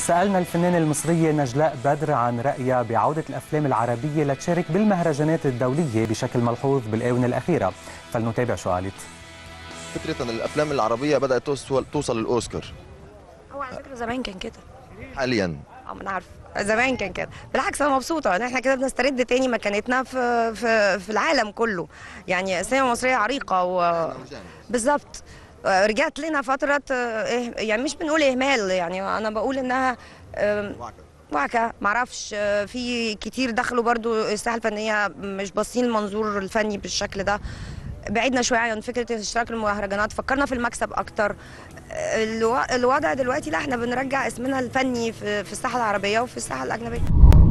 سألنا الفنانة المصرية نجلاء بدر عن رأيها بعودة الأفلام العربية لتشارك بالمهرجانات الدولية بشكل ملحوظ بالآونة الأخيرة فلنتابع شو قالت فكرة أن الأفلام العربية بدأت توصل, توصل للأوسكار هو على فكره زمان كان كده حاليا اه ما انا عارفه زمان كان كده بالعكس انا مبسوطه ان احنا كده بنسترد تاني مكانتنا في في في العالم كله يعني السينما المصريه عريقه و بالظبط آه، رجعت لنا فتره آه، إيه- يعني مش بنقول اهمال يعني انا بقول انها آم، وعكة معرفش آه، في كتير دخلوا برضو الساحه الفنيه مش باصين المنظور الفني بالشكل ده بعدنا شويه عن فكره اشتراك المهرجانات فكرنا في المكسب اكتر آه، الو- الوضع دلوقتي لا احنا بنرجع اسمنا الفني في في الساحه العربيه وفي الساحه الاجنبيه